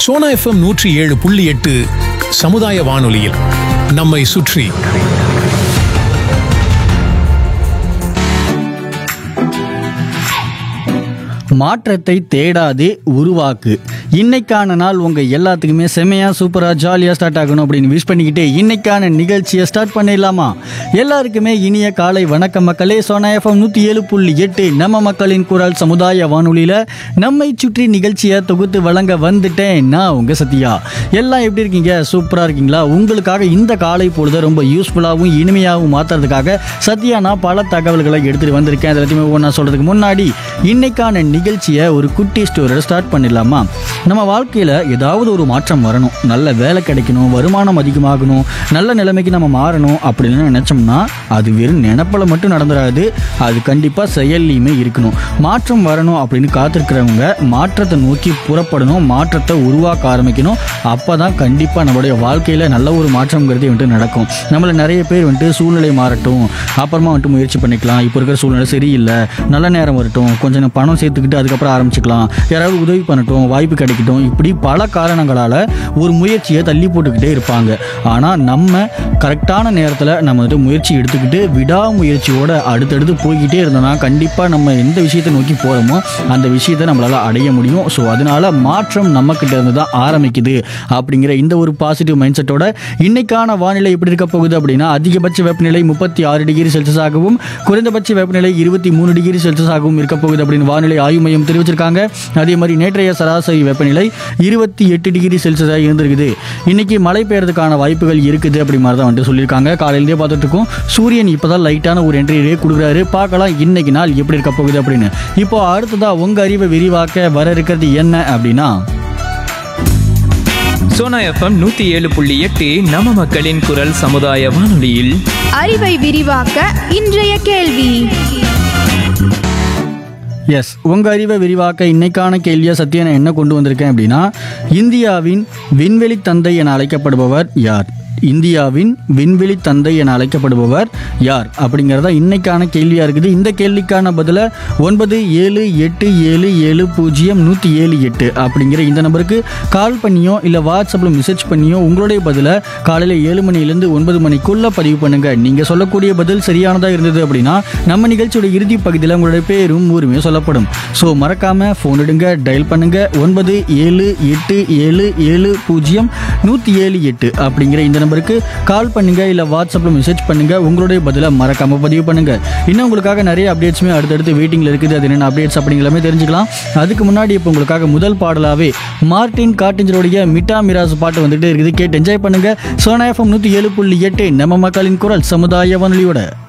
Sona FM நூற்றி ஏழு புள்ளி எட்டு சமுதாய வானொலியில் நம்மை சுற்றி மாற்றத்தை தேடாதே உருவாக்கு இன்னைக்கான நாள் உங்க எல்லாத்துக்குமே செமையா சூப்பரா ஜாலியா ஸ்டார்ட் ஆகணும் அப்படின்னு விஷ் பண்ணிக்கிட்டு இன்னைக்கான நிகழ்ச்சியை ஸ்டார்ட் பண்ணிடலாமா எல்லாருக்குமே இனிய காலை வணக்கம் மக்களே சோனா எஃப்எம் நூத்தி ஏழு புள்ளி எட்டு நம்ம மக்களின் குரல் சமுதாய வானொலியில நம்மை சுற்றி நிகழ்ச்சியை தொகுத்து வழங்க வந்துட்டேன் நான் உங்க சத்யா எல்லாம் எப்படி இருக்கீங்க சூப்பரா இருக்கீங்களா உங்களுக்காக இந்த காலை பொழுது ரொம்ப யூஸ்ஃபுல்லாகவும் இனிமையாகவும் மாத்துறதுக்காக சத்யா நான் பல தகவல்களை எடுத்துட்டு வந்திருக்கேன் அது எல்லாத்தையுமே ஒன்றா சொல்றதுக்கு முன்னாடி இன்னைக்கான நிகழ்ச்சியை ஒரு குட்டி ஸ்டோரியோட ஸ்டார்ட் பண்ணிடலாமா நம்ம வாழ்க்கையில் ஏதாவது ஒரு மாற்றம் வரணும் நல்ல வேலை கிடைக்கணும் வருமானம் அதிகமாகணும் நல்ல நிலைமைக்கு நம்ம மாறணும் அப்படின்னு நினச்சோம்னா அது வெறும் நினப்பில் மட்டும் நடந்துடாது அது கண்டிப்பாக செயல்லையுமே இருக்கணும் மாற்றம் வரணும் அப்படின்னு காத்திருக்கிறவங்க மாற்றத்தை நோக்கி புறப்படணும் மாற்றத்தை உருவாக்க ஆரம்பிக்கணும் அப்போ தான் கண்டிப்பாக நம்மளுடைய வாழ்க்கையில் நல்ல ஒரு மாற்றம்ங்கிறது வந்துட்டு நடக்கும் நம்மள நிறைய பேர் வந்துட்டு சூழ்நிலை மாறட்டும் அப்புறமா வந்துட்டு முயற்சி பண்ணிக்கலாம் இப்போ இருக்கிற சூழ்நிலை சரியில்லை நல்ல நேரம் வரட்டும் கொஞ்சம் பணம் சேர்த்துக்கிட்டு அதுக்கப்புறம் ஆரம்பிச்சுக்கலாம் யாராவது உதவி பண்ணட்டும் வாய்ப்பு கிடைக்கட்டும் இப்படி பல காரணங்களால் ஒரு முயற்சியை தள்ளி போட்டுக்கிட்டே இருப்பாங்க ஆனால் நம்ம கரெக்டான நேரத்தில் நம்ம வந்துட்டு முயற்சி எடுத்துக்கிட்டு விடாமுயற்சியோட அடுத்தடுத்து போய்கிட்டே இருந்தோம்னா கண்டிப்பாக நம்ம எந்த விஷயத்தை நோக்கி போகிறோமோ அந்த விஷயத்தை நம்மளால் அடைய முடியும் ஸோ அதனால மாற்றம் நம்மக்கிட்ட இருந்து தான் ஆரம்பிக்குது அப்படிங்கிற இந்த ஒரு பாசிட்டிவ் மைண்ட் செட்டோட இன்னைக்கான வானிலை எப்படி இருக்க போகுது அப்படின்னா அதிகபட்ச வெப்பநிலை முப்பத்தி ஆறு டிகிரி செல்சியஸாகவும் குறைந்தபட்ச வெப்பநிலை இருபத்தி மூணு டிகிரி செல்சியஸாகவும் இருக்க போகுது அப்படின்னு வானிலை ஆய்வு மையம் தெரிவிச்சிருக்காங்க அதே மாதிரி நேற்றைய சராசரி வெப்பநிலை இருபத்தி எட்டு டிகிரி செல்சியஸாக இருந்திருக்குது இன்னைக்கு மழை பெய்யறதுக்கான வாய்ப்புகள் இருக்குது அப்படி மாதிரி தான் வந்துட்டு சொல்லியிருக்காங்க காலையிலேயே பார்த்துட்டு இருக்கோம் சூரியன் இப்போதான் லைட்டான ஒரு என்ட்ரியே கொடுக்குறாரு பார்க்கலாம் இன்னைக்கு நாள் எப்படி இருக்க போகுது அப்படின்னு இப்போ அடுத்ததா உங்க அறிவை விரிவாக்க வர இருக்கிறது என்ன அப்படின்னா சோனா எஃப்எம் நூத்தி ஏழு புள்ளி எட்டு நம்ம மக்களின் குரல் சமுதாய வானொலியில் அறிவை விரிவாக்க இன்றைய கேள்வி எஸ் உங்கள் அறிவை விரிவாக்க இன்னைக்கான கேள்வியை சத்யா நான் என்ன கொண்டு வந்திருக்கேன் அப்படின்னா இந்தியாவின் விண்வெளி தந்தை என அழைக்கப்படுபவர் யார் இந்தியாவின் விண்வெளி தந்தை என அழைக்கப்படுபவர் யார் அப்படிங்கிறதா இன்னைக்கான கேள்வியாக இருக்குது இந்த கேள்விக்கான பதிலை ஒன்பது ஏழு எட்டு ஏழு ஏழு பூஜ்ஜியம் நூற்றி ஏழு எட்டு அப்படிங்கிற இந்த நம்பருக்கு கால் பண்ணியோ இல்லை வாட்ஸ்அப்பில் மெசேஜ் பண்ணியோ உங்களுடைய பதிலை காலையில் ஏழு மணிலேருந்து ஒன்பது மணிக்குள்ளே பதிவு பண்ணுங்கள் நீங்கள் சொல்லக்கூடிய பதில் சரியானதாக இருந்தது அப்படின்னா நம்ம நிகழ்ச்சியோட இறுதி பகுதியில் உங்களுடைய பேரும் ஊருமே சொல்லப்படும் ஸோ மறக்காமல் ஃபோன் எடுங்க டயல் பண்ணுங்க ஒன்பது ஏழு எட்டு ஏழு ஏழு பூஜ்ஜியம் நூற்றி ஏழு எட்டு அப்படிங்கிற இந்த நம்பருக்கு கால் பண்ணுங்க இல்லை வாட்ஸ்அப்பில் மெசேஜ் பண்ணுங்க உங்களுடைய பதிலை மறக்காம பதிவு பண்ணுங்க இன்னும் உங்களுக்காக நிறைய அப்டேட்ஸுமே அடுத்தடுத்து வெயிட்டிங்கில் இருக்குது அது என்னென்ன அப்டேட்ஸ் அப்படிங்கிறமே தெரிஞ்சுக்கலாம் அதுக்கு முன்னாடி இப்போ உங்களுக்காக முதல் பாடலாவே மார்டின் காட்டிஞ்சருடைய மிட்டா மிராஸ் பாட்டு வந்துட்டு இருக்குது கேட்டு என்ஜாய் பண்ணுங்க சோனா எஃப்எம் நூற்றி ஏழு புள்ளி எட்டு நம்ம மக்களின் குரல் சமுதாய வானொலியோட